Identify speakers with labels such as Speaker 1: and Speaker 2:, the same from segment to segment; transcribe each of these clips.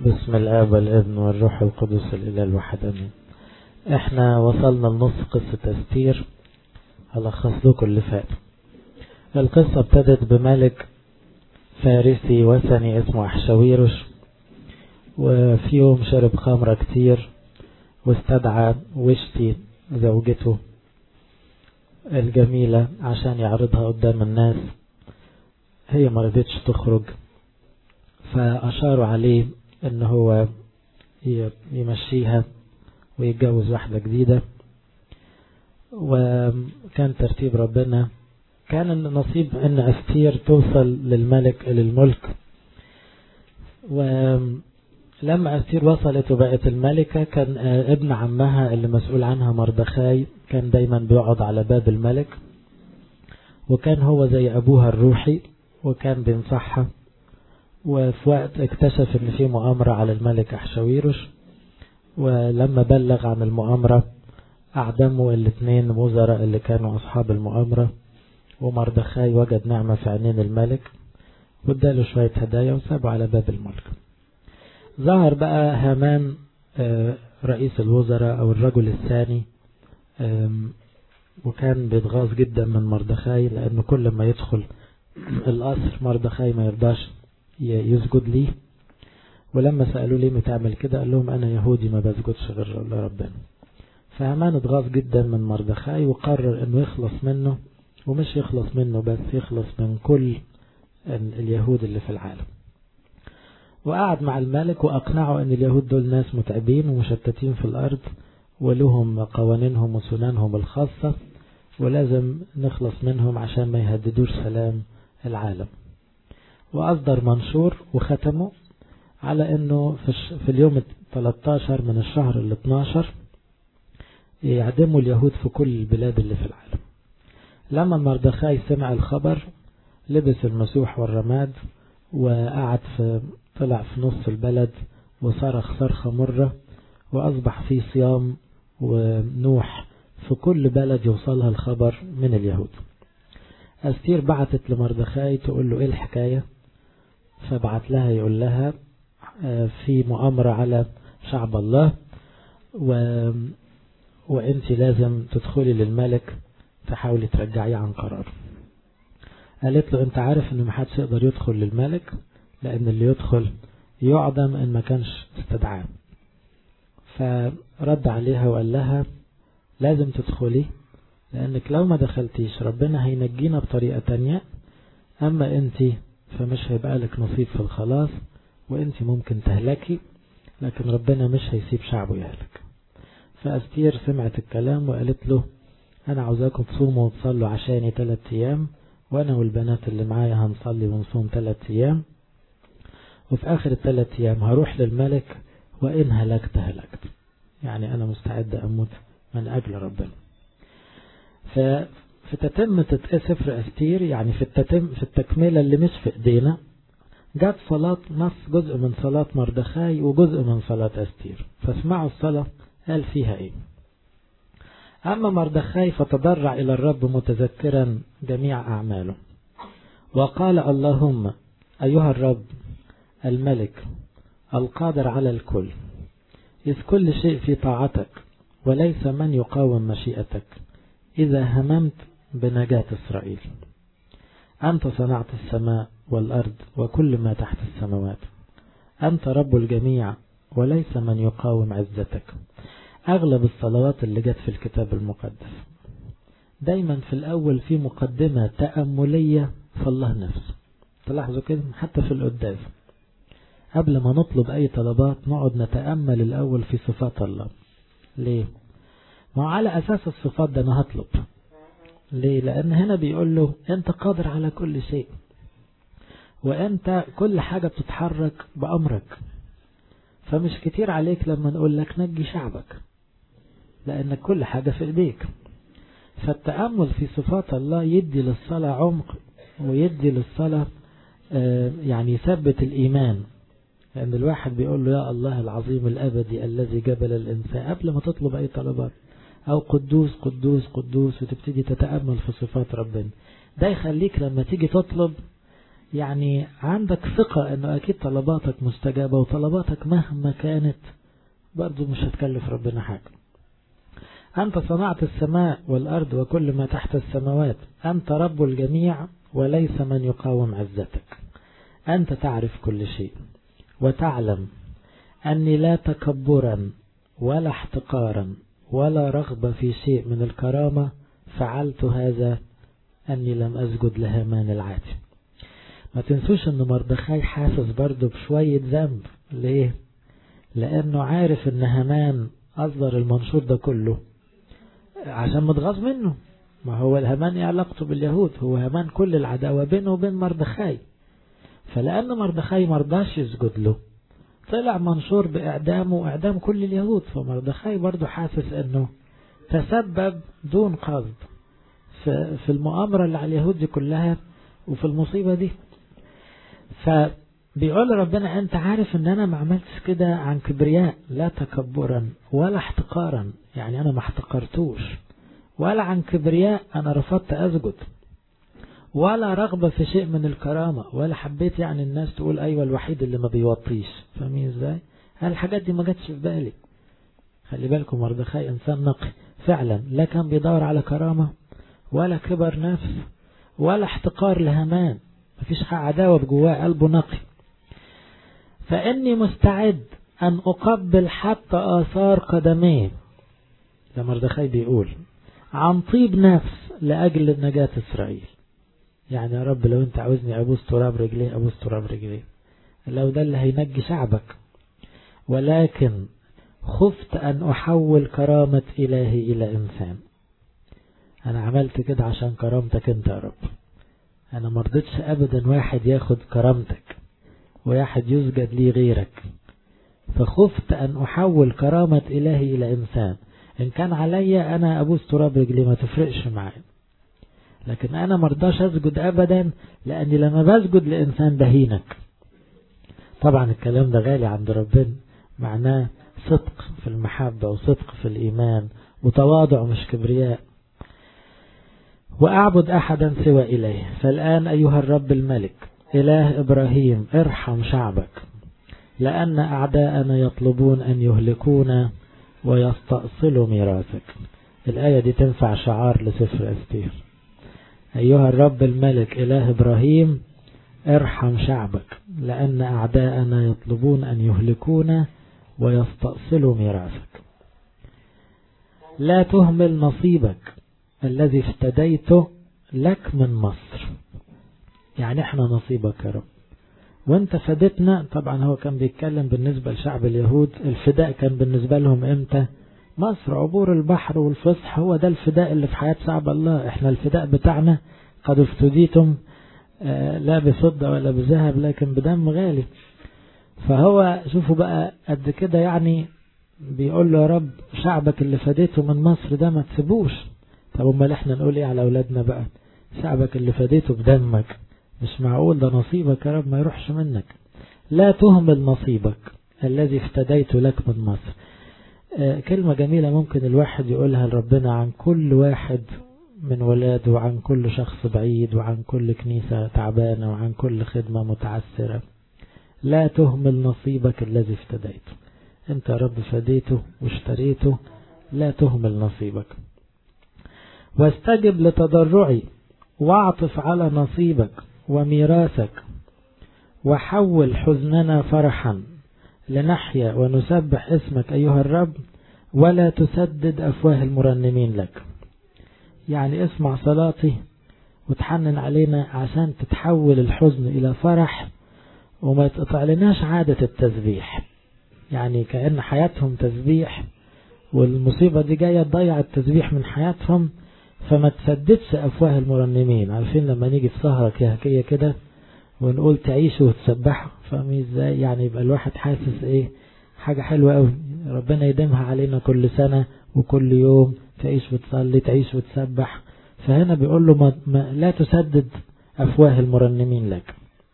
Speaker 1: بسم الآب والابن والروح القدس الإله الواحد أمين احنا وصلنا لنص قصة أستير هلخص لكم اللي فات القصة ابتدت بملك فارسي وثني اسمه أحشاويرش وفي يوم شرب خمرة كتير واستدعى وشتي زوجته الجميلة عشان يعرضها قدام الناس هي مرضتش تخرج فأشاروا عليه ان هو يمشيها ويتجوز واحدة جديدة وكان ترتيب ربنا كان النصيب ان استير توصل للملك للملك ولما استير وصلت وبقت الملكة كان ابن عمها اللي مسؤول عنها مردخاي كان دايما بيقعد على باب الملك وكان هو زي ابوها الروحي وكان بينصحها وفي وقت اكتشف ان في مؤامرة على الملك احشاويرش ولما بلغ عن المؤامرة اعدموا الاثنين وزراء اللي كانوا اصحاب المؤامرة ومردخاي وجد نعمة في عينين الملك واداله شوية هدايا وسابه على باب الملك ظهر بقى هامان رئيس الوزراء او الرجل الثاني وكان بيتغاظ جدا من مردخاي لانه كل ما يدخل القصر مردخاي ما يرضاش يسجد ليه ولما سألوا ليه بتعمل كده قال لهم أنا يهودي ما بسجدش غير لربنا فهمان اتغاظ جدا من مردخاي وقرر انه يخلص منه ومش يخلص منه بس يخلص من كل اليهود اللي في العالم وقعد مع الملك وأقنعه أن اليهود دول ناس متعبين ومشتتين في الأرض ولهم قوانينهم وسنانهم الخاصة ولازم نخلص منهم عشان ما يهددوش سلام العالم وأصدر منشور وختمه على أنه في اليوم 13 من الشهر ال 12 يعدموا اليهود في كل البلاد اللي في العالم لما مردخاي سمع الخبر لبس المسوح والرماد وقعد في طلع في نص البلد وصرخ صرخة مرة وأصبح في صيام ونوح في كل بلد يوصلها الخبر من اليهود أستير بعتت لمردخاي تقول له إيه الحكاية فبعت لها يقول لها في مؤامرة على شعب الله و... وانت لازم تدخلي للملك تحاولي ترجعيه عن قراره قالت له انت عارف ان محدش يقدر يدخل للملك لان اللي يدخل يعدم ان ما كانش استدعاه فرد عليها وقال لها لازم تدخلي لانك لو ما دخلتيش ربنا هينجينا بطريقة تانية اما انت فمش هيبقى لك نصيب في الخلاص وانت ممكن تهلكي لكن ربنا مش هيسيب شعبه يهلك فأستير سمعت الكلام وقالت له أنا عاوزاكم تصوموا وتصلوا عشاني ثلاث أيام وأنا والبنات اللي معايا هنصلي ونصوم ثلاث أيام وفي آخر الثلاث أيام هروح للملك وإن هلكت هلكت يعني أنا مستعد أموت من أجل ربنا في تتمة سفر أستير يعني في التتم في التكملة اللي مش في إيدينا جت صلاة نص جزء من صلاة مردخاي وجزء من صلاة أستير فاسمعوا الصلاة قال فيها إيه أما مردخاي فتضرع إلى الرب متذكرا جميع أعماله وقال اللهم أيها الرب الملك القادر على الكل إذ كل شيء في طاعتك وليس من يقاوم مشيئتك إذا هممت بنجاة إسرائيل أنت صنعت السماء والأرض وكل ما تحت السماوات أنت رب الجميع وليس من يقاوم عزتك أغلب الصلوات اللي جت في الكتاب المقدس دايما في الأول في مقدمة تأملية في الله نفسه تلاحظوا كده حتى في القداس قبل ما نطلب أي طلبات نقعد نتأمل الأول في صفات الله ليه؟ ما على أساس الصفات ده أنا هطلب ليه؟ لأن هنا بيقول له أنت قادر على كل شيء وأنت كل حاجة بتتحرك بأمرك فمش كتير عليك لما نقول لك نجي شعبك لأن كل حاجة في إيديك فالتأمل في صفات الله يدي للصلاة عمق ويدي للصلاة يعني يثبت الإيمان لأن الواحد بيقول له يا الله العظيم الأبدي الذي جبل الإنسان قبل ما تطلب أي طلبات أو قدوس قدوس قدوس وتبتدي تتأمل في صفات ربنا ده يخليك لما تيجي تطلب يعني عندك ثقة انه اكيد طلباتك مستجابة وطلباتك مهما كانت برضو مش هتكلف ربنا حاجة أنت صنعت السماء والأرض وكل ما تحت السماوات أنت رب الجميع وليس من يقاوم عزتك أنت تعرف كل شيء وتعلم أني لا تكبرا ولا احتقارا ولا رغبة في شيء من الكرامة فعلت هذا أني لم أسجد لهامان العاتي ما تنسوش أن مردخاي حاسس برضه بشوية ذنب ليه؟ لأنه عارف أن هامان أصدر المنشور ده كله عشان متغاظ منه ما هو الهمان علاقته باليهود هو همان كل العداوة بينه وبين مردخاي فلأن مردخاي مرضاش يسجد له طلع منشور بإعدامه وإعدام كل اليهود فمردخاي برضه حاسس أنه تسبب دون قصد في المؤامرة اللي على اليهود دي كلها وفي المصيبة دي فبيقول ربنا أنت عارف أن أنا ما عملتش كده عن كبرياء لا تكبرا ولا احتقارا يعني أنا ما احتقرتوش ولا عن كبرياء أنا رفضت أسجد ولا رغبة في شيء من الكرامة ولا حبيت يعني الناس تقول أيوة الوحيد اللي ما بيوطيش فاهمين ازاي الحاجات دي ما جاتش في بالي خلي بالكم مردخاي إنسان نقي فعلا لا كان بيدور على كرامة ولا كبر نفس ولا احتقار لهمان مفيش عداوة بجواه قلبه نقي فإني مستعد أن أقبل حتى آثار قدميه ده مردخاي بيقول عن طيب نفس لأجل نجاة إسرائيل يعني يا رب لو انت عاوزني أبوس تراب رجليه أبوس تراب رجليه لو ده اللي هينجي شعبك ولكن خفت أن أحول كرامة إلهي إلى إنسان أنا عملت كده عشان كرامتك أنت يا رب أنا مرضتش أبدا واحد ياخد كرامتك وواحد يسجد لي غيرك فخفت أن أحول كرامة إلهي إلى إنسان إن كان عليا أنا أبوس تراب رجلي ما تفرقش معايا لكن أنا مرضاش أسجد أبدا لأني لما بسجد لإنسان بهينك طبعا الكلام ده غالي عند ربنا معناه صدق في المحبة وصدق في الإيمان وتواضع مش كبرياء وأعبد أحدا سوى إليه فالآن أيها الرب الملك إله إبراهيم ارحم شعبك لأن أعداءنا يطلبون أن يهلكونا ويستأصلوا ميراثك الآية دي تنفع شعار لسفر أستير أيها الرب الملك إله إبراهيم ارحم شعبك لأن أعداءنا يطلبون أن يهلكونا ويستأصلوا ميراثك لا تهمل نصيبك الذي افتديته لك من مصر يعني احنا نصيبك يا رب وانت فدتنا طبعا هو كان بيتكلم بالنسبة لشعب اليهود الفداء كان بالنسبة لهم امتى مصر عبور البحر والفصح هو ده الفداء اللي في حياة شعب الله احنا الفداء بتاعنا قد افتديتم آه لا بفضة ولا بذهب لكن بدم غالي فهو شوفوا بقى قد كده يعني بيقول له يا رب شعبك اللي فديته من مصر ده ما تسيبوش طب امال احنا نقول ايه على اولادنا بقى شعبك اللي فديته بدمك مش معقول ده نصيبك يا رب ما يروحش منك لا تهمل نصيبك الذي افتديت لك من مصر آه كلمة جميلة ممكن الواحد يقولها لربنا عن كل واحد من ولاده وعن كل شخص بعيد وعن كل كنيسة تعبانة وعن كل خدمة متعسرة لا تهمل نصيبك الذي افتديته انت يا رب فديته واشتريته لا تهمل نصيبك واستجب لتضرعي واعطف على نصيبك وميراثك وحول حزننا فرحا لنحيا ونسبح اسمك أيها الرب ولا تسدد أفواه المرنمين لك يعني اسمع صلاتي وتحنن علينا عشان تتحول الحزن إلى فرح وما يتقطع لناش عادة التسبيح يعني كأن حياتهم تسبيح والمصيبة دي جاية تضيع التسبيح من حياتهم فما تسددش أفواه المرنمين عارفين لما نيجي في سهرة كهكية كده ونقول تعيشوا وتسبحوا فاهمين ازاي يعني يبقى الواحد حاسس ايه حاجة حلوة قوي ربنا يديمها علينا كل سنة وكل يوم تعيش وتصلي تعيش وتسبح فهنا بيقول له ما ما لا تسدد أفواه المرنمين لك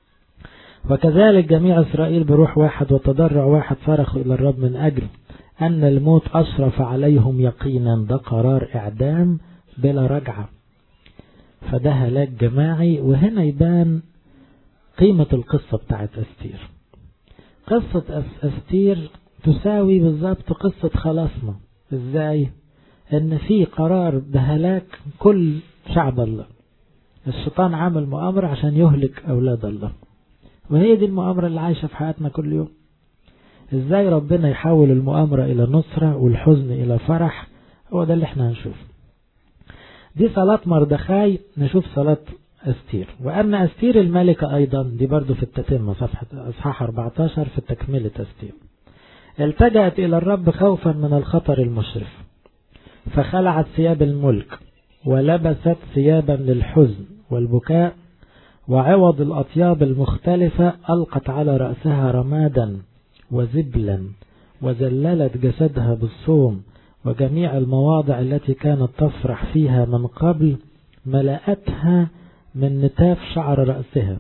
Speaker 1: وكذلك جميع إسرائيل بروح واحد وتضرع واحد صرخوا إلى الرب من أجل أن الموت أشرف عليهم يقينا ده قرار إعدام بلا رجعة فده هلاك جماعي وهنا يبان قيمة القصة بتاعت أستير قصة أستير تساوي بالظبط قصة خلاصنا ازاي ان في قرار بهلاك كل شعب الله الشيطان عامل مؤامرة عشان يهلك أولاد الله وهي دي المؤامرة اللي عايشة في حياتنا كل يوم ازاي ربنا يحول المؤامرة إلى نصرة والحزن إلى فرح هو ده اللي احنا هنشوف دي صلاة مردخاي نشوف صلاة أستير وأن أستير الملكة أيضا دي برضو في التتمة صفحة أصحاح 14 في تكملة أستير التجأت إلى الرب خوفا من الخطر المشرف فخلعت ثياب الملك ولبست ثيابا للحزن والبكاء وعوض الأطياب المختلفة ألقت على رأسها رمادا وزبلا وزللت جسدها بالصوم وجميع المواضع التي كانت تفرح فيها من قبل ملأتها من نتاف شعر رأسها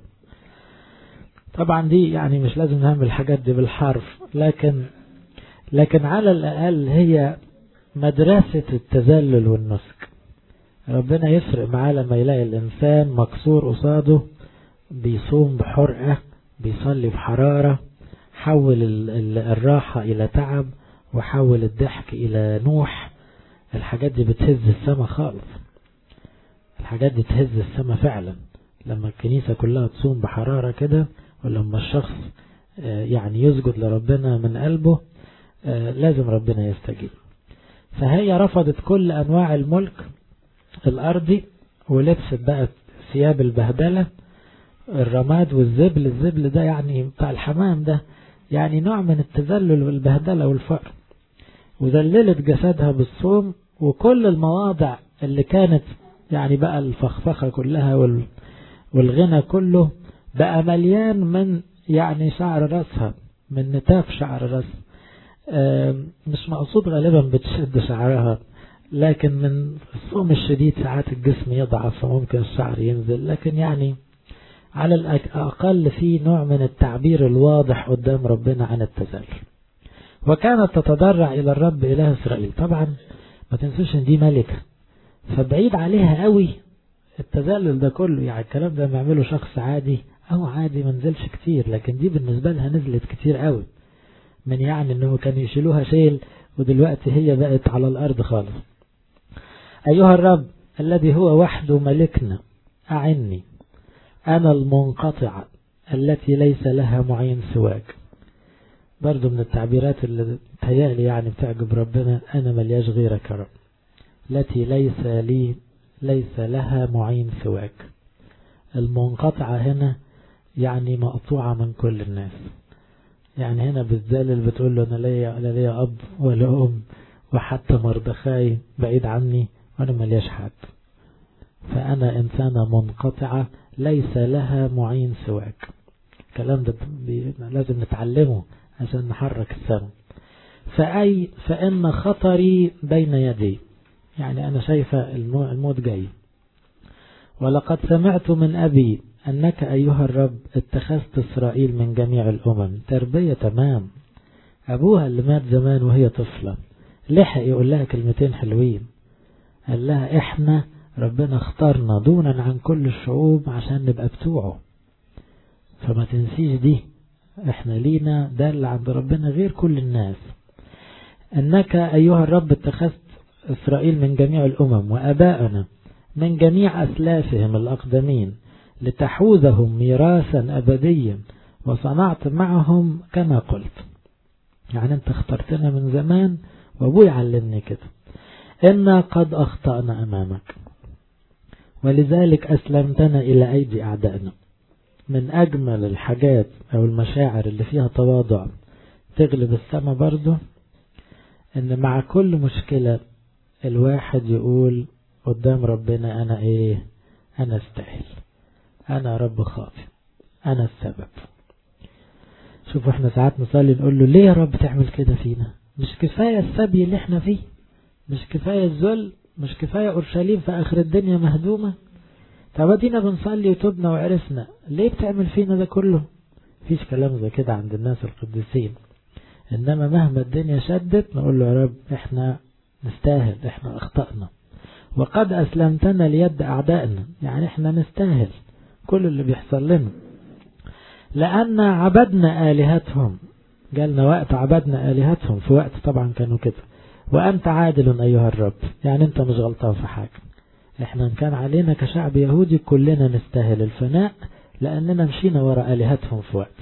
Speaker 1: طبعا دي يعني مش لازم نعمل الحاجات دي بالحرف لكن لكن على الأقل هي مدرسة التذلل والنسك ربنا يفرق معاه لما يلاقي الإنسان مكسور قصاده بيصوم بحرقة بيصلي بحرارة حول الراحة إلى تعب وحول الضحك إلى نوح الحاجات دي بتهز السماء خالص الحاجات دي تهز السماء فعلا لما الكنيسة كلها تصوم بحرارة كده ولما الشخص يعني يسجد لربنا من قلبه لازم ربنا يستجيب فهي رفضت كل أنواع الملك الأرضي ولبست بقى ثياب البهدلة الرماد والزبل الزبل ده يعني بتاع الحمام ده يعني نوع من التذلل والبهدلة والفقر وذللت جسدها بالصوم وكل المواضع اللي كانت يعني بقى الفخفخة كلها والغنى كله بقى مليان من يعني شعر راسها من نتاف شعر راسها مش مقصود غالبا بتشد شعرها لكن من الصوم الشديد ساعات الجسم يضعف فممكن الشعر ينزل لكن يعني على الأقل في نوع من التعبير الواضح قدام ربنا عن التذلل وكانت تتضرع إلى الرب إله إسرائيل طبعا ما تنسوش ان دي ملكة فبعيد عليها قوي التذلل ده كله يعني الكلام ده بيعمله شخص عادي أو عادي ما نزلش كتير لكن دي بالنسبة لها نزلت كتير قوي من يعني انه كانوا يشيلوها شيل ودلوقتي هي بقت على الأرض خالص أيها الرب الذي هو وحده ملكنا أعني أنا المنقطعة التي ليس لها معين سواك برضو من التعبيرات اللي تهيألي يعني بتعجب ربنا أنا ملياش غيرك يا رب التي ليس لي ليس لها معين سواك المنقطعة هنا يعني مقطوعة من كل الناس يعني هنا بالذلل بتقول له أنا ليا لا ليا أب ولا أم وحتى مردخاي بعيد عني وأنا ملياش حد فأنا إنسانة منقطعة ليس لها معين سواك الكلام ده لازم نتعلمه عشان نحرك السماء فأي فإن خطري بين يدي يعني أنا شايفة الموت جاي ولقد سمعت من أبي أنك أيها الرب اتخذت إسرائيل من جميع الأمم تربية تمام أبوها اللي مات زمان وهي طفلة لحق يقول لها كلمتين حلوين قال لها إحنا ربنا اختارنا دونا عن كل الشعوب عشان نبقى بتوعه فما تنسيش دي احنا لينا ده اللي عند ربنا غير كل الناس انك ايها الرب اتخذت اسرائيل من جميع الامم واباءنا من جميع اسلافهم الاقدمين لتحوزهم ميراثا ابديا وصنعت معهم كما قلت يعني انت اخترتنا من زمان وابوي علمني كده إنا قد أخطأنا أمامك ولذلك أسلمتنا إلى أيدي أعدائنا من أجمل الحاجات أو المشاعر اللي فيها تواضع تغلب السماء برضه إن مع كل مشكلة الواحد يقول قدام ربنا أنا إيه أنا استاهل أنا رب خاطئ أنا السبب شوفوا احنا ساعات نصلي نقول له ليه يا رب تعمل كده فينا مش كفاية السبي اللي احنا فيه مش كفاية الذل مش كفاية أورشليم في آخر الدنيا مهدومة طب ادينا بنصلي وتوبنا وعرفنا ليه بتعمل فينا ده كله فيش كلام زي كده عند الناس القديسين إنما مهما الدنيا شدت نقول له يا رب احنا نستاهل احنا أخطأنا وقد أسلمتنا ليد أعدائنا يعني احنا نستاهل كل اللي بيحصل لنا لأن عبدنا آلهتهم جالنا وقت عبدنا آلهتهم في وقت طبعا كانوا كده وأنت عادل أيها الرب يعني أنت مش غلطان في حاجة احنا كان علينا كشعب يهودي كلنا نستاهل الفناء لأننا مشينا وراء آلهتهم في وقت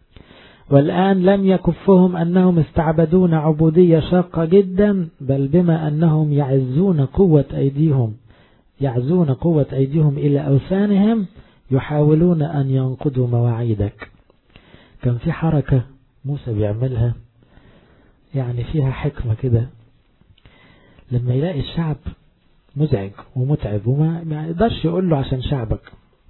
Speaker 1: والآن لم يكفهم أنهم استعبدون عبودية شاقة جدا بل بما أنهم يعزون قوة أيديهم يعزون قوة أيديهم إلى أوثانهم يحاولون أن ينقضوا مواعيدك كان في حركة موسى بيعملها يعني فيها حكمة كده لما يلاقي الشعب مزعج ومتعب وما ما يقدرش يقول له عشان شعبك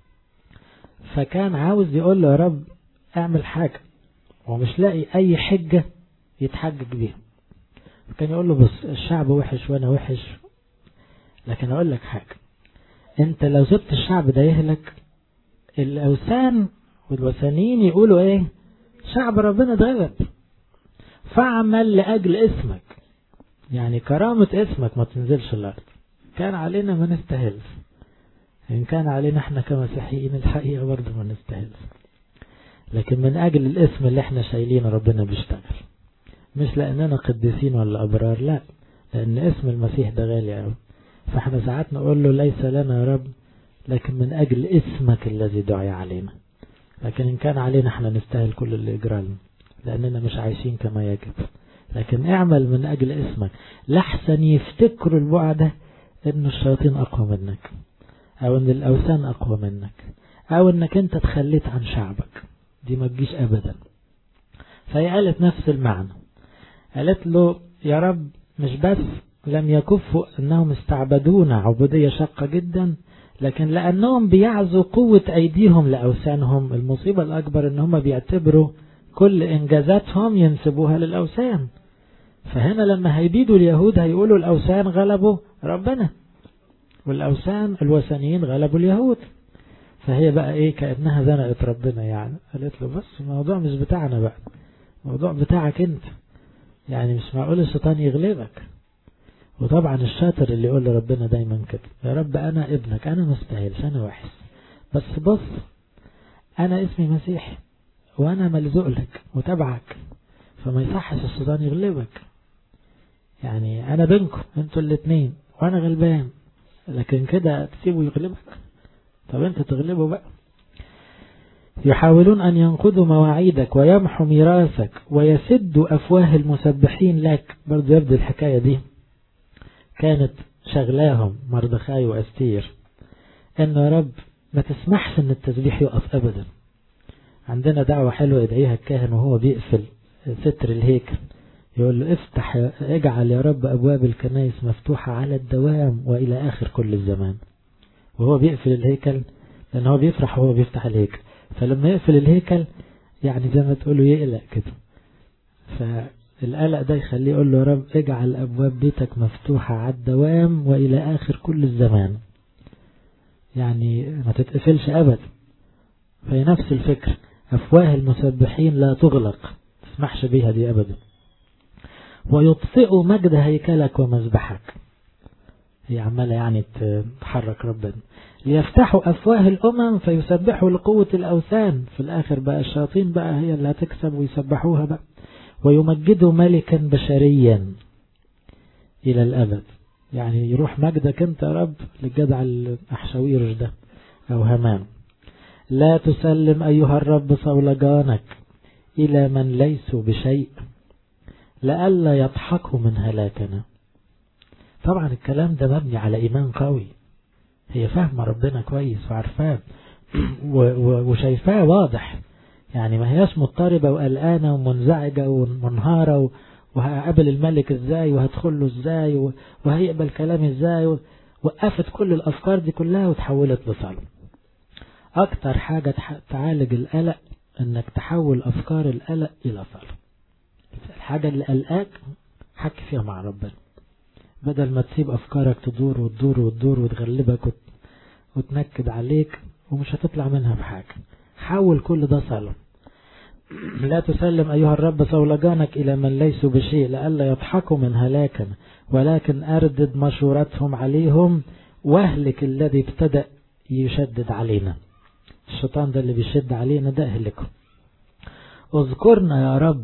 Speaker 1: فكان عاوز يقول له يا رب اعمل حاجة ومش لاقي اي حجة يتحجج بيها كان يقول له بص الشعب وحش وانا وحش لكن اقول لك حاجة انت لو سبت الشعب ده يهلك الاوثان والوثنيين يقولوا ايه شعب ربنا اتغلب فاعمل لاجل اسمك يعني كرامة اسمك ما تنزلش الارض كان علينا ما نستاهلش إن كان علينا احنا كمسيحيين الحقيقة برضه ما نستاهلش لكن من أجل الاسم اللي احنا شايلينه ربنا بيشتغل مش لأننا قديسين ولا أبرار لا لأن اسم المسيح ده غالي أوي فاحنا ساعات نقول له ليس لنا يا رب لكن من أجل اسمك الذي دعي علينا لكن إن كان علينا احنا نستاهل كل اللي يجرى لنا لأننا مش عايشين كما يجب لكن اعمل من أجل اسمك لحسن يفتكروا البعد ان الشياطين أقوى منك أو ان الأوثان أقوى منك أو انك انت تخليت عن شعبك دي ما تجيش أبدا فهي قالت نفس المعنى قالت له يا رب مش بس لم يكفوا أنهم استعبدونا عبودية شاقة جدا لكن لأنهم بيعزوا قوة أيديهم لأوثانهم المصيبة الأكبر أن هم بيعتبروا كل إنجازاتهم ينسبوها للأوثان فهنا لما هيبيدوا اليهود هيقولوا الأوثان غلبوا ربنا والأوثان الوثنيين غلبوا اليهود فهي بقى ايه كأنها زنقت ربنا يعني قالت له بس الموضوع مش بتاعنا بقى الموضوع بتاعك انت يعني مش معقول الشيطان يغلبك وطبعا الشاطر اللي يقول لربنا دايما كده يا رب انا ابنك انا مستاهلش انا وحش بس بص انا اسمي مسيحي وانا ملزوق لك وتبعك فما يصحش الشيطان يغلبك يعني انا بينكم انتوا الاثنين وانا غلبان لكن كده تسيبه يغلبك طب انت تغلبه بقى يحاولون أن ينقضوا مواعيدك ويمحوا ميراثك ويسدوا أفواه المسبحين لك برضو يبدو الحكاية دي كانت شغلاهم مردخاي وأستير أنه يا رب ما تسمحش أن التسبيح يقف أبدا عندنا دعوة حلوة يدعيها الكاهن وهو بيقفل ستر الهيكل يقول له افتح اجعل يا رب أبواب الكنائس مفتوحة على الدوام وإلى آخر كل الزمان وهو بيقفل الهيكل لأن هو بيفرح وهو بيفتح الهيكل فلما يقفل الهيكل يعني زي ما تقولوا يقلق كده فالقلق ده يخليه يقول له يا رب اجعل أبواب بيتك مفتوحة على الدوام وإلى آخر كل الزمان يعني ما تتقفلش أبدا فهي نفس الفكر أفواه المسبحين لا تغلق تسمحش بيها دي أبدا ويطفئ مجد هيكلك ومذبحك هي عمالة يعني تحرك ربنا ليفتحوا أفواه الأمم فيسبحوا لقوة الأوثان في الآخر بقى الشياطين بقى هي اللي هتكسب ويسبحوها بقى ويمجدوا ملكا بشريا إلى الأبد يعني يروح مجدك أنت يا رب للجدع الأحشاويرش ده أو همان لا تسلم أيها الرب صولجانك إلى من ليسوا بشيء لئلا يضحكوا من هلاكنا طبعا الكلام ده مبني على إيمان قوي هي فاهمة ربنا كويس وعارفاه وشايفاه واضح يعني ما هياش مضطربة وقلقانة ومنزعجة ومنهارة وهقابل الملك ازاي وهدخل له ازاي وهيقبل كلامي ازاي وقفت كل الأفكار دي كلها وتحولت لصلاة أكتر حاجة تعالج القلق انك تحول أفكار القلق إلى صلاة الحاجة اللي قلقاك حكي فيها مع ربنا بدل ما تسيب أفكارك تدور وتدور وتدور وتغلبك وت... وتنكد عليك ومش هتطلع منها بحاجة حاول كل ده صلاة لا تسلم أيها الرب صولجانك إلى من ليسوا بشيء لئلا يضحكوا من هلاكنا ولكن أردد مشورتهم عليهم واهلك الذي ابتدأ يشدد علينا الشيطان ده اللي بيشد علينا ده اهلكه اذكرنا يا رب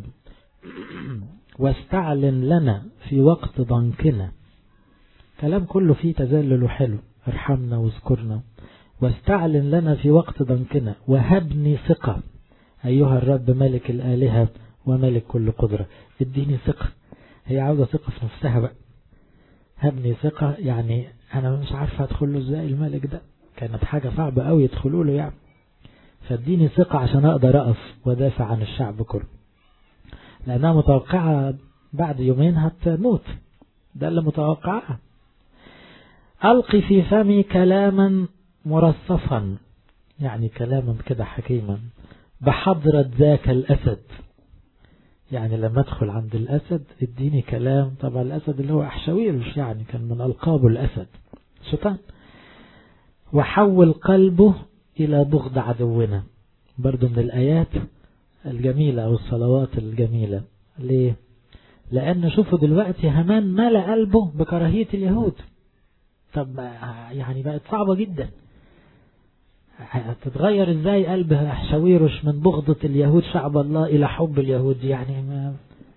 Speaker 1: واستعلن لنا في وقت ضنكنا كلام كله فيه تذلل وحلو ارحمنا واذكرنا واستعلن لنا في وقت ضنكنا وهبني ثقة أيها الرب ملك الآلهة وملك كل قدرة اديني ثقة هي عاوزة ثقة في نفسها بقى هبني ثقة يعني أنا مش عارفة أدخل له إزاي الملك ده كانت حاجة صعبة أوي يدخلوا له يعني فاديني ثقة عشان أقدر أقف ودافع عن الشعب كله لأنها متوقعة بعد يومين هتموت ده اللي متوقعها ألقي في فمي كلاما مرصفا يعني كلاما كده حكيما بحضرة ذاك الأسد يعني لما ادخل عند الأسد اديني كلام طبعا الأسد اللي هو أحشويرش يعني كان من ألقاب الأسد شيطان وحول قلبه إلى بغض عدونا برضو من الآيات الجميلة أو الصلوات الجميلة ليه؟ لأن شوفوا دلوقتي همان ملأ قلبه بكراهية اليهود طب يعني بقت صعبة جدا هتتغير ازاي قلب حشويرش من بغضة اليهود شعب الله الى حب اليهود يعني ما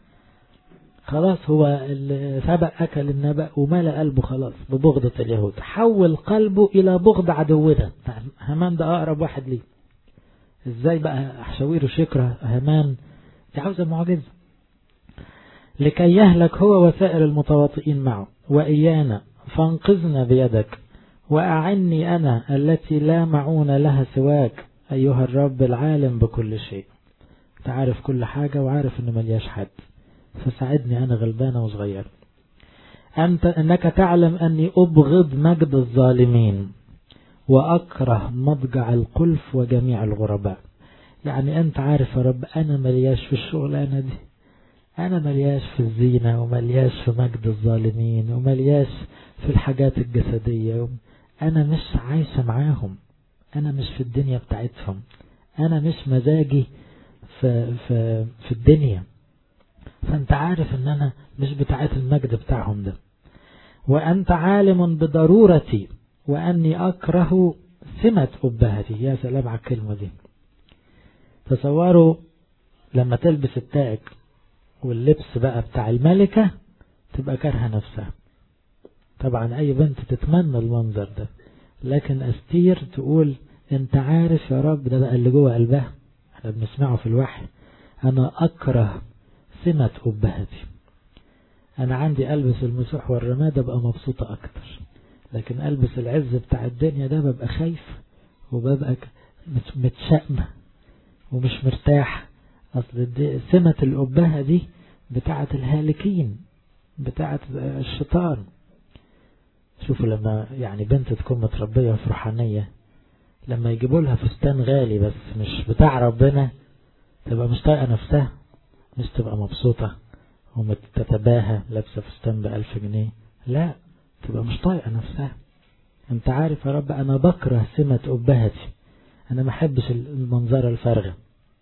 Speaker 1: خلاص هو سبق اكل النبأ وملأ قلبه خلاص ببغضة اليهود حول قلبه الى بغض عدونا همان ده اقرب واحد ليه ازاي بقى حشويرش يكره همان دي عاوزة معجزة لكي يهلك هو وسائر المتواطئين معه وإيانا فانقذنا بيدك وأعني أنا التي لا معون لها سواك أيها الرب العالم بكل شيء تعرف كل حاجة وعارف أنه ملياش حد فساعدني أنا غلبانة وصغيرة أنت أنك تعلم أني أبغض مجد الظالمين وأكره مضجع القلف وجميع الغرباء يعني أنت عارف يا رب أنا ملياش في الشغلانة دي أنا ملياش في الزينة وملياش في مجد الظالمين وملياش في الحاجات الجسدية أنا مش عايشة معاهم أنا مش في الدنيا بتاعتهم أنا مش مزاجي في, في, في الدنيا فأنت عارف أن أنا مش بتاعت المجد بتاعهم ده وأنت عالم بضرورتي وأني أكره سمة أبهتي يا سلام على الكلمة دي تصوروا لما تلبس التاج واللبس بقى بتاع الملكة تبقى كارهة نفسها طبعا أي بنت تتمنى المنظر ده لكن أستير تقول أنت عارف يا رب ده بقى اللي جوه قلبها احنا بنسمعه في الوحي أنا أكره سمة أبهتي أنا عندي ألبس المسوح والرماد أبقى مبسوطة أكتر لكن ألبس العز بتاع الدنيا ده ببقى خايف وببقى متشائمة ومش مرتاح أصل سمة الأبهة دي بتاعة الهالكين بتاعة الشيطان شوفوا لما يعني بنت تكون متربية في روحانية لما يجيبوا لها فستان غالي بس مش بتاع ربنا تبقى مش طايقة نفسها مش تبقى مبسوطة ومتتباهى لابسة فستان بألف جنيه لا تبقى مش طايقة نفسها انت عارف يا رب انا بكره سمة أبهتي انا ما احبش المنظرة الفارغة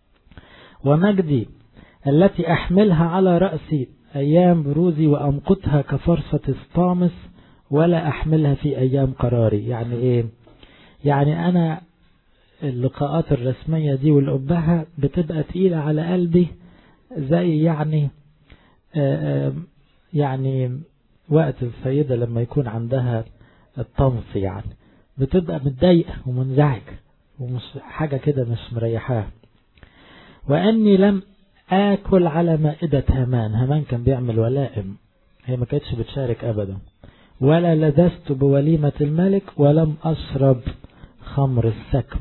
Speaker 1: ومجدي التي أحملها على رأسي أيام بروزي وأمقتها كفرصة اسطامس ولا أحملها في أيام قراري يعني إيه يعني أنا اللقاءات الرسمية دي والأبهة بتبقى تقيلة على قلبي زي يعني آآ آآ يعني وقت السيدة لما يكون عندها الطمس يعني بتبقى متضايقة ومنزعجة ومش حاجة كده مش مريحاها وأني لم آكل على مائدة هامان هامان كان بيعمل ولائم هي ما كانتش بتشارك أبدا ولا لذست بوليمة الملك ولم أشرب خمر السكب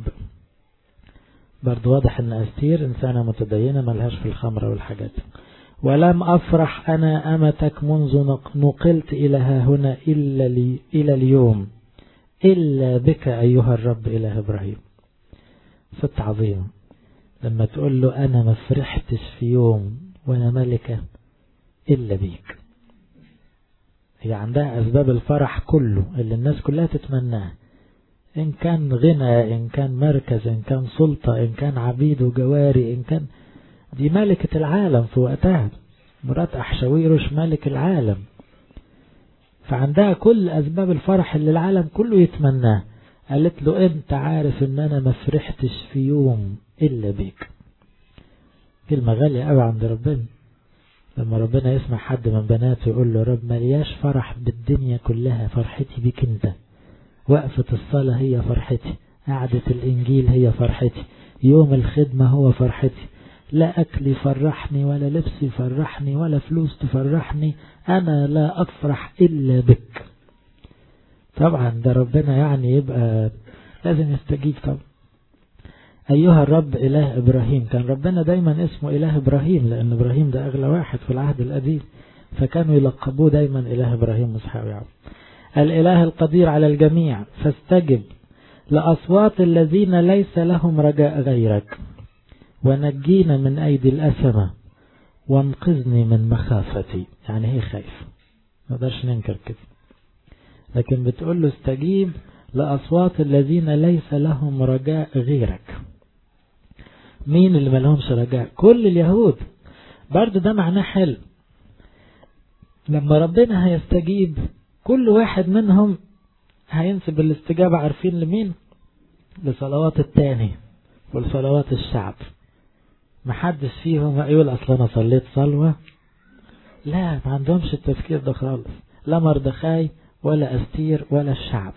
Speaker 1: برضو واضح أن أستير إنسانة متدينة ملهاش في الخمر والحاجات ولم أفرح أنا أمتك منذ نقلت إلى ها هنا إلا, لي إلى اليوم إلا بك أيها الرب إله إبراهيم ست عظيمة لما تقول له أنا ما فرحتش في يوم وأنا ملكة إلا بيك هي عندها أسباب الفرح كله اللي الناس كلها تتمناه إن كان غنى إن كان مركز إن كان سلطة إن كان عبيد وجواري إن كان دي ملكة العالم في وقتها مرات أحشويرش ملك العالم فعندها كل أسباب الفرح اللي العالم كله يتمناه قالت له انت عارف ان انا ما فرحتش في يوم الا بيك كلمة غالية قوي عند ربنا لما ربنا يسمع حد من بناته يقول له رب ملياش فرح بالدنيا كلها فرحتي بيك انت وقفة الصلاة هي فرحتي قعدة الإنجيل هي فرحتي يوم الخدمة هو فرحتي لا أكل يفرحني ولا لبس يفرحني ولا فلوس تفرحني أنا لا أفرح إلا بك طبعا ده ربنا يعني يبقى لازم يستجيب طبعا أيها الرب إله إبراهيم كان ربنا دايما اسمه إله إبراهيم لأن إبراهيم ده أغلى واحد في العهد القديم فكانوا يلقبوه دايما إله إبراهيم وإسحاق ويعقوب الإله القدير على الجميع فاستجب لأصوات الذين ليس لهم رجاء غيرك ونجينا من أيدي الأسمة وانقذني من مخافتي يعني هي خايفة ما نقدرش ننكر كده لكن بتقول له استجيب لأصوات الذين ليس لهم رجاء غيرك مين اللي ما لهمش رجاء كل اليهود برضو ده معناه حلو لما ربنا هيستجيب كل واحد منهم هينسب الاستجابة عارفين لمين لصلوات التاني ولصلوات الشعب محدش فيهم يقول اصل انا صليت صلوة لا ما عندهمش التفكير ده خالص لا مردخاي ولا استير ولا الشعب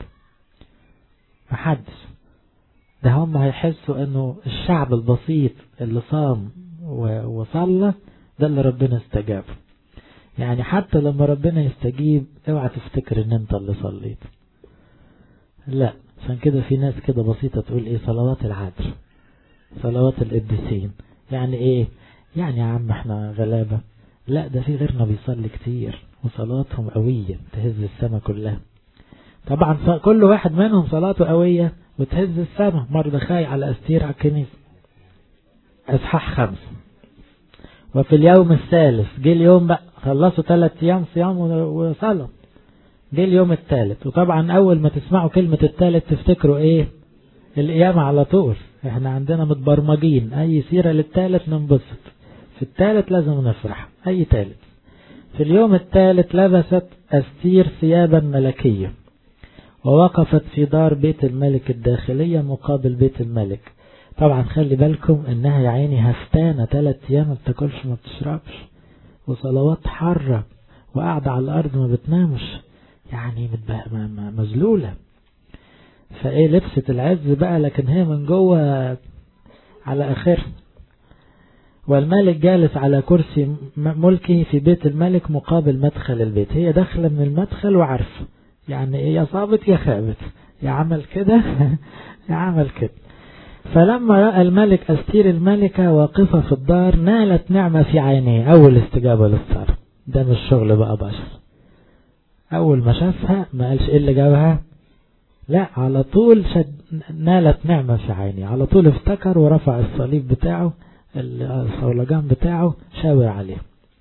Speaker 1: محدش ده هم هيحسوا انه الشعب البسيط اللي صام وصلى ده اللي ربنا استجاب يعني حتى لما ربنا يستجيب اوعى تفتكر ان انت اللي صليت لا عشان كده في ناس كده بسيطة تقول ايه صلوات العدل صلوات القديسين يعني ايه يعني يا عم احنا غلابة لا ده في غيرنا بيصلي كتير وصلاتهم قوية تهز السماء كلها طبعا كل واحد منهم صلاته قوية وتهز السماء مردخاي على أستير على الكنيسة اصحاح خمس وفي اليوم الثالث جه اليوم بقى خلصوا ثلاث ايام صيام وصلاة جه اليوم الثالث وطبعا اول ما تسمعوا كلمة الثالث تفتكروا ايه القيامة على طول احنا عندنا متبرمجين اي سيرة للثالث ننبسط في الثالث لازم نفرح اي ثالث في اليوم الثالث لبست أستير ثيابا ملكية ووقفت في دار بيت الملك الداخلية مقابل بيت الملك طبعا خلي بالكم انها يا عيني هفتانة ثلاث ايام ما بتاكلش ما بتشربش وصلوات حرة وقاعدة على الارض ما بتنامش يعني مذلولة فايه لبست العز بقى لكن هي من جوه على اخرها والملك جالس على كرسي ملكه في بيت الملك مقابل مدخل البيت هي داخلة من المدخل وعارفة يعني ايه يا صابت يا خابت يا عمل كده يا عمل كده فلما رأى الملك أستير الملكة واقفة في الدار نالت نعمة في عينيه أول استجابة للصلاة ده مش شغل بقى بشر أول ما شافها ما قالش إيه اللي جابها لا على طول شد نالت نعمة في عينيه على طول افتكر ورفع الصليب بتاعه الصولجان بتاعه شاور عليه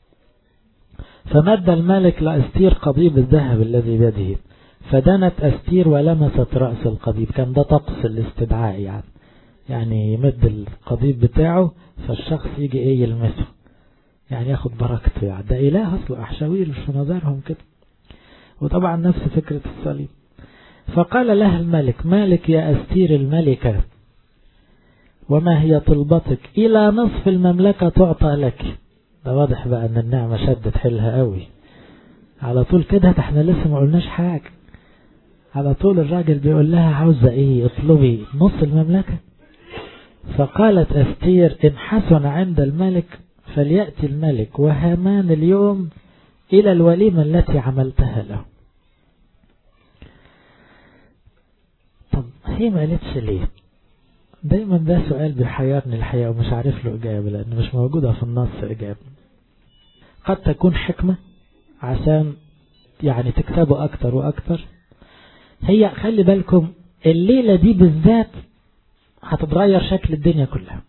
Speaker 1: فمد الملك لأستير قضيب الذهب الذي بيده فدنت أستير ولمست رأس القضيب كان ده طقس الاستدعاء يعني يعني يمد القضيب بتاعه فالشخص يجي ايه يلمسه يعني ياخد بركته يعني ده إله أصله أحشاوير في نظرهم كده وطبعا نفس فكرة الصليب فقال لها الملك مالك يا أستير الملكة وما هي طلبتك إلى نصف المملكة تعطى لك ده واضح بقى أن النعمة شدت حيلها قوي على طول كده ده احنا لسه ما قلناش حاجة على طول الراجل بيقول لها عاوزة ايه اطلبي نص المملكة فقالت أستير إن حسن عند الملك فليأتي الملك وهامان اليوم إلى الوليمة التي عملتها له طب هي ما قالتش ليه دايما ده سؤال بيحيرني الحقيقة ومش عارف له إجابة لأن مش موجودة في النص إجابة قد تكون حكمة عشان يعني تكتبوا أكتر وأكتر هي خلي بالكم الليلة دي بالذات هتتغير شكل الدنيا كلها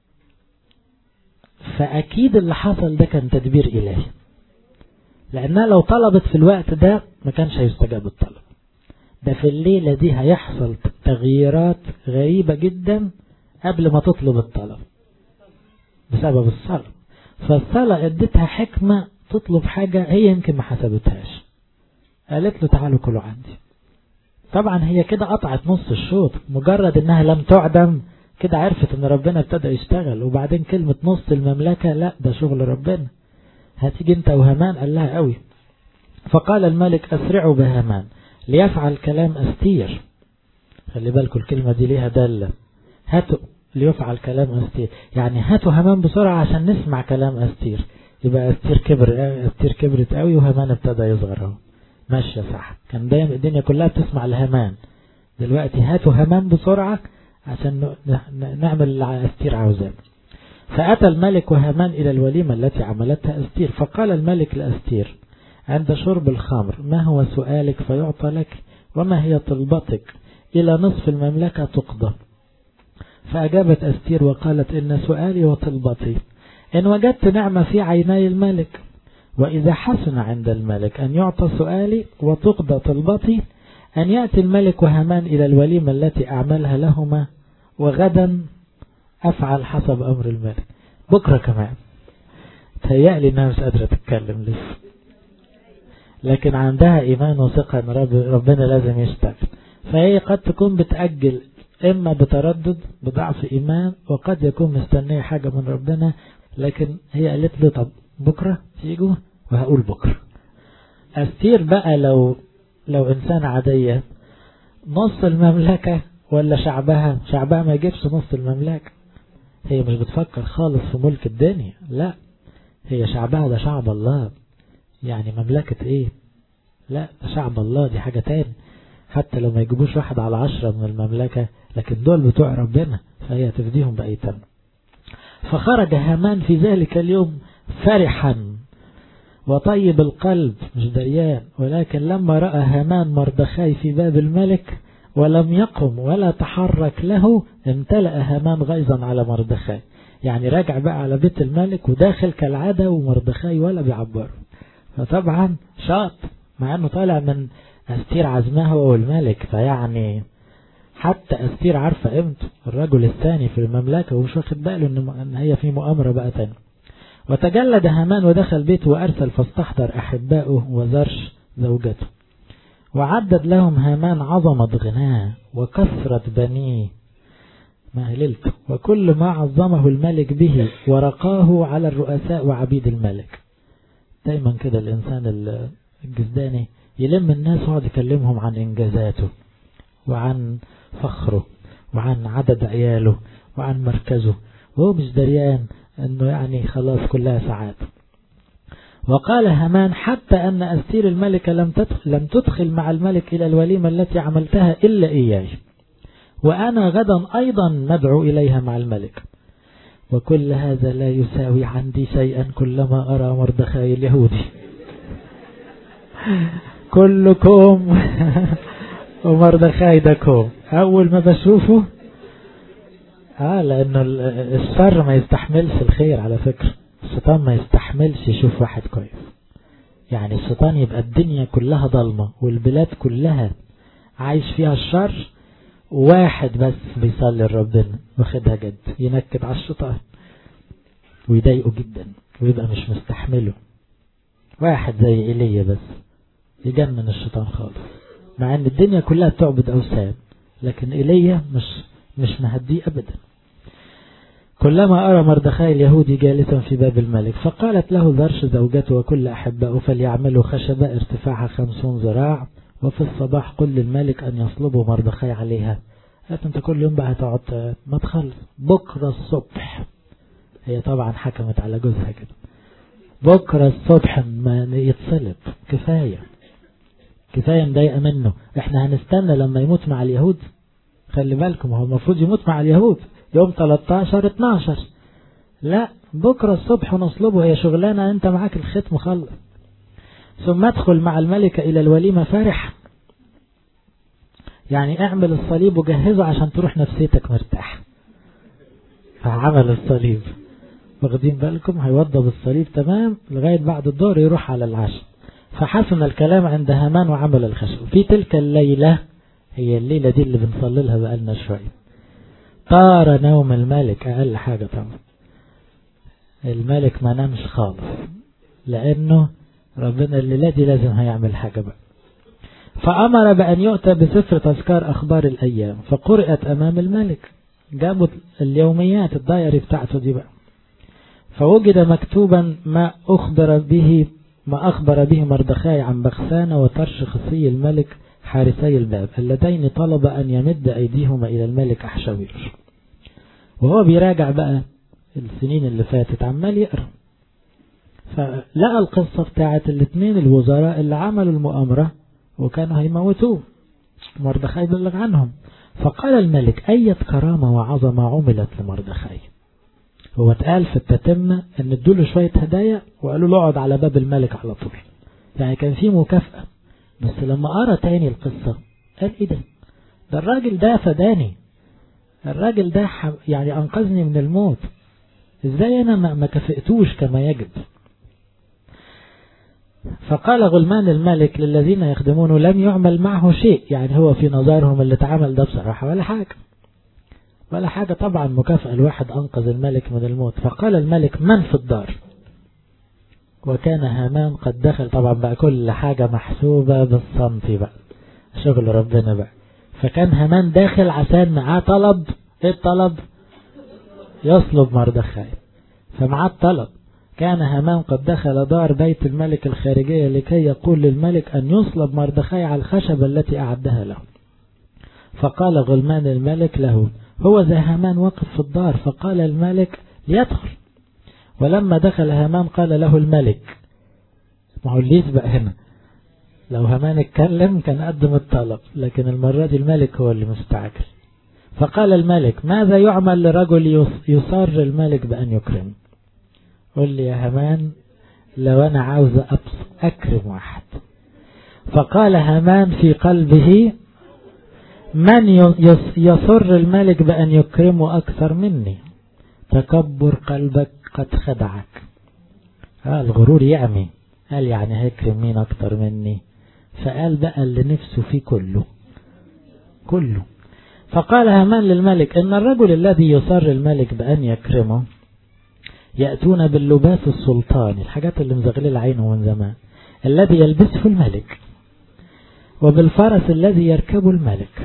Speaker 1: فأكيد اللي حصل ده كان تدبير إلهي لأنها لو طلبت في الوقت ده ما كانش هيستجاب الطلب ده في الليلة دي هيحصل تغييرات غريبة جدا قبل ما تطلب الطلب بسبب الصلاة فالصلاة ادتها حكمة تطلب حاجة هي يمكن ما حسبتهاش قالت له تعالوا كلوا عندي طبعا هي كده قطعت نص الشوط مجرد انها لم تعدم كده عرفت ان ربنا ابتدى يشتغل وبعدين كلمة نص المملكة لا ده شغل ربنا هتيجي انت وهمان قال لها قوي فقال الملك اسرعوا بهامان ليفعل كلام استير خلي بالكم الكلمة دي ليها دالة هاتوا ليفعل كلام استير يعني هاتوا هامان بسرعة عشان نسمع كلام استير يبقى استير كبر استير كبرت قوي وهامان ابتدى يصغر اهو ماشية صح كان دايما الدنيا كلها بتسمع لهامان دلوقتي هاتوا هامان بسرعة عشان نعمل اللي استير عاوزاه فأتى الملك وهامان إلى الوليمة التي عملتها استير فقال الملك لأستير عند شرب الخمر ما هو سؤالك فيعطى لك وما هي طلبتك إلى نصف المملكة تقضى فأجابت أستير وقالت إن سؤالي وطلبتي إن وجدت نعمة في عيني الملك وإذا حسن عند الملك أن يعطى سؤالي وتقضى طلبتي أن يأتي الملك وهامان إلى الوليمة التي أعملها لهما وغدا أفعل حسب أمر الملك بكرة كمان تهيألي إنها مش قادرة تتكلم لسه لكن عندها إيمان وثقة أن رب ربنا لازم يشتغل فهي قد تكون بتأجل إما بتردد بضعف إيمان وقد يكون مستنية حاجة من ربنا لكن هي قالت له طب بكرة تيجوا وهقول بكرة أستير بقى لو لو إنسان عادية نص المملكة ولا شعبها شعبها ما يجيبش نص المملكة هي مش بتفكر خالص في ملك الدنيا لا هي شعبها ده شعب الله يعني مملكة ايه لا ده شعب الله دي حاجة تاني حتى لو ما يجيبوش واحد على عشرة من المملكة لكن دول بتوع ربنا فهي تفديهم بأي تم فخرج هامان في ذلك اليوم فرحا وطيب القلب مش دريان ولكن لما رأى هامان مردخاي في باب الملك ولم يقم ولا تحرك له امتلأ هامان غيظا على مردخاي يعني راجع بقى على بيت الملك وداخل كالعادة ومردخاي ولا بيعبره فطبعا شاط مع انه طالع من استير عزمها هو والملك فيعني حتى استير عارفة قيمته الرجل الثاني في المملكة ومش واخد باله ان هي في مؤامرة بقى تاني وتجلد هامان ودخل بيته وارسل فاستحضر احبائه وزرش زوجته وعدد لهم هامان عظمة غناه وكثرة بنيه مهللته وكل ما عظمه الملك به ورقاه على الرؤساء وعبيد الملك دايما كده الإنسان الجزداني يلم الناس ويقعد يكلمهم عن إنجازاته وعن فخره وعن عدد عياله وعن مركزه وهو مش دريان انه يعني خلاص كلها ساعات وقال هامان حتى أن أستير الملكة لم تدخل, لم تدخل مع الملك إلى الوليمة التي عملتها إلا إياي وأنا غدا أيضا ندعو إليها مع الملك وكل هذا لا يساوي عندي شيئا كلما أرى مردخاي اليهودي كلكم ومردخاي دكم أول ما بشوفه آه لأنه الشر ما يستحملش الخير على فكرة الشيطان ما يستحملش يشوف واحد كويس يعني الشيطان يبقى الدنيا كلها ضلمة والبلاد كلها عايش فيها الشر واحد بس بيصلي لربنا واخدها جد ينكد على الشيطان ويضايقه جدا ويبقى مش مستحمله واحد زي ايليا بس يجنن الشيطان خالص مع ان الدنيا كلها بتعبد اوثان لكن ايليا مش مش مهديه ابدا كلما أرى مردخاي اليهودي جالسا في باب الملك فقالت له ذرش زوجته وكل أحبائه فليعملوا خشبة ارتفاعها خمسون ذراع وفي الصباح قل للملك أن يصلبوا مردخاي عليها قالت أنت كل يوم بقى تقعد ما تخلص بكرة الصبح هي طبعا حكمت على جوزها كده بكرة الصبح ما يتصلب كفاية كفاية مضايقة منه احنا هنستنى لما يموت مع اليهود خلي بالكم هو المفروض يموت مع اليهود يوم 13 12 لا بكرة الصبح نصلبه هي شغلانة انت معاك الختم خلص ثم ادخل مع الملكة الى الوليمة فرح يعني اعمل الصليب وجهزه عشان تروح نفسيتك مرتاح فعمل الصليب واخدين بالكم هيوضب الصليب تمام لغاية بعد الظهر يروح على العشاء فحسن الكلام عند هامان وعمل الخشب في تلك الليلة هي الليلة دي اللي بنصلي لها بقالنا شوية طار نوم الملك أقل حاجة طبعا الملك ما نامش خالص لأنه ربنا الليلة دي لازم هيعمل حاجة بقى فأمر بأن يؤتى بسفر تذكار أخبار الأيام فقرأت أمام الملك جابوا اليوميات الدايري بتاعته دي بقى فوجد مكتوبا ما أخبر به ما أخبر به مردخاي عن بخسانة وطرش خصي الملك حارسي الباب اللذين طلب أن يمد أيديهما إلى الملك أحشوير وهو بيراجع بقى السنين اللي فاتت عمال يقرأ فلقى القصة بتاعت الاثنين الوزراء اللي عملوا المؤامرة وكانوا هيموتوه مردخاي بلغ عنهم فقال الملك أية كرامة وعظمة عملت لمردخاي هو اتقال في التتمة ان ادوله شوية هدايا وقالوا له اقعد على باب الملك على طول يعني كان في مكافأة بس لما قرا تاني القصة قال ايه ده ده الراجل ده فداني الراجل ده يعني انقذني من الموت ازاي انا ما كافئتوش كما يجب فقال غلمان الملك للذين يخدمونه لم يعمل معه شيء يعني هو في نظرهم اللي اتعمل ده بصراحة ولا حاجة ولا حاجة طبعا مكافأة الواحد أنقذ الملك من الموت فقال الملك من في الدار وكان هامان قد دخل طبعا بقى كل حاجة محسوبة بالصمت بقى شغل ربنا بقى فكان هامان داخل عشان معاه طلب ايه الطلب يصلب مردخاي فمعاه الطلب كان هامان قد دخل دار بيت الملك الخارجية لكي يقول للملك أن يصلب مردخاي على الخشبة التي أعدها له فقال غلمان الملك له هو ذا هامان وقف في الدار فقال الملك ليدخل ولما دخل هامان قال له الملك ما هو اللي يسبق هنا لو هامان اتكلم كان قدم الطلب لكن المرة دي الملك هو اللي مستعجل فقال الملك ماذا يعمل لرجل يصر الملك بأن يكرم قل لي يا هامان لو أنا عاوز أكرم واحد فقال هامان في قلبه من يصر الملك بأن يكرمه أكثر مني تكبر قلبك قد خدعك آه الغرور يعمي قال يعني هيكرم مين أكثر مني فقال بقى اللي نفسه فيه كله كله فقال هامان للملك إن الرجل الذي يصر الملك بأن يكرمه يأتون باللباس السلطاني الحاجات اللي مزغلل عينه من زمان الذي يلبسه الملك وبالفرس الذي يركبه الملك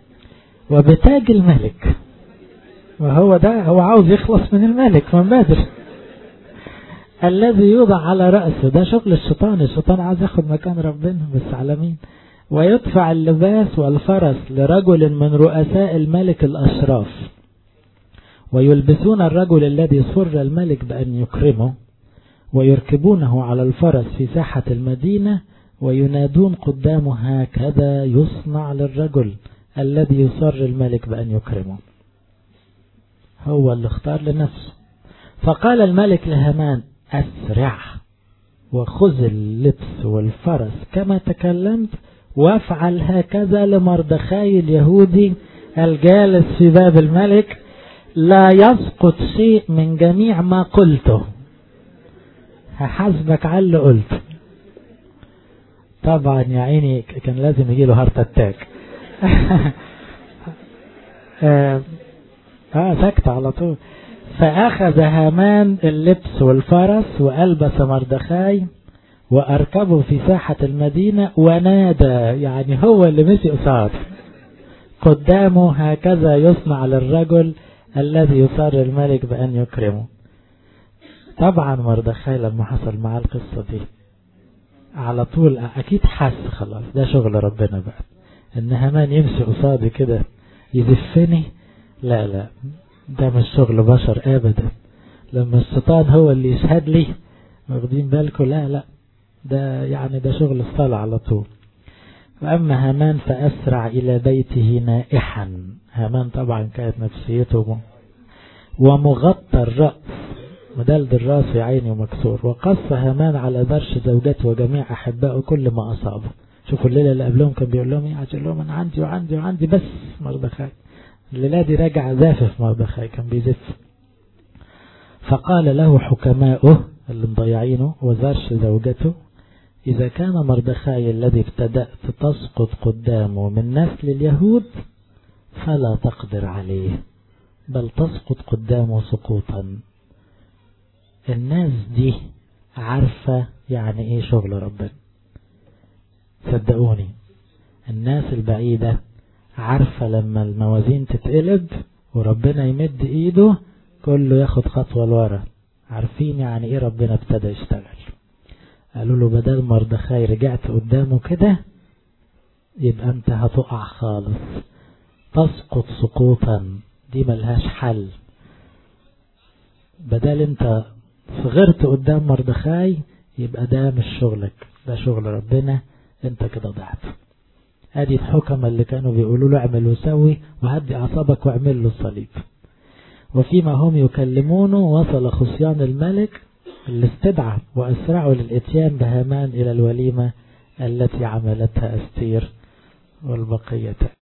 Speaker 1: وبتاج الملك وهو ده هو عاوز يخلص من الملك من بدر الذي يوضع على رأسه ده شغل الشيطان الشيطان عاوز ياخد مكان ربنا بس على مين ويدفع اللباس والفرس لرجل من رؤساء الملك الأشراف ويلبسون الرجل الذي سر الملك بأن يكرمه ويركبونه على الفرس في ساحة المدينة وينادون قدامه هكذا يصنع للرجل الذي يصر الملك بأن يكرمه هو اللي اختار لنفسه فقال الملك لهمان أسرع وخذ اللبس والفرس كما تكلمت وافعل هكذا لمردخاي اليهودي الجالس في باب الملك لا يسقط شيء من جميع ما قلته هحاسبك على اللي قلته طبعا يا عيني كان لازم يجي له هارت اتاك اه سكت على طول فأخذ هامان اللبس والفرس وألبس مردخاي وأركبه في ساحة المدينة ونادى يعني هو اللي مشي قصاد قدامه هكذا يصنع للرجل الذي يصر الملك بأن يكرمه طبعا مردخاي لما حصل معاه القصة دي على طول أكيد حس خلاص ده شغل ربنا بقى إن هامان يمشي قصادي كده يزفني لا لا ده مش شغل بشر أبدا لما الشيطان هو اللي يشهد لي واخدين بالكم لا لا ده يعني ده شغل الصلاة على طول وأما هامان فأسرع إلى بيته نائحا هامان طبعا كانت نفسيته ومغطى الرأس مدلد الراس في عيني ومكسور وقص هامان على درش زوجته وجميع أحبائه كل ما أصابه شوفوا الليلة اللي قبلهم كان بيقول لهم ايه عشان لهم أنا عندي وعندي وعندي بس مردخاي الليلة دي راجع زافف مردخاي كان بيزف فقال له حكماؤه اللي مضيعينه وزرش زوجته إذا كان مردخاي الذي ابتدأت تسقط قدامه من نسل اليهود فلا تقدر عليه بل تسقط قدامه سقوطا الناس دي عارفة يعني ايه شغل ربنا صدقوني الناس البعيدة عارفة لما الموازين تتقلب وربنا يمد ايده كله ياخد خطوة لورا عارفين يعني ايه ربنا ابتدى يشتغل قالوا له بدل مردخاي رجعت قدامه كده يبقى انت هتقع خالص تسقط سقوطا دي ملهاش حل بدل انت صغرت قدام مردخاي يبقى ده مش شغلك ده شغل ربنا انت كده ضعت ادي الحكمة اللي كانوا بيقولوا له اعمل وسوي وهدي اعصابك واعمل له الصليب وفيما هم يكلمونه وصل خصيان الملك اللي استدعى واسرعوا للاتيان بهامان الى الوليمة التي عملتها استير والبقية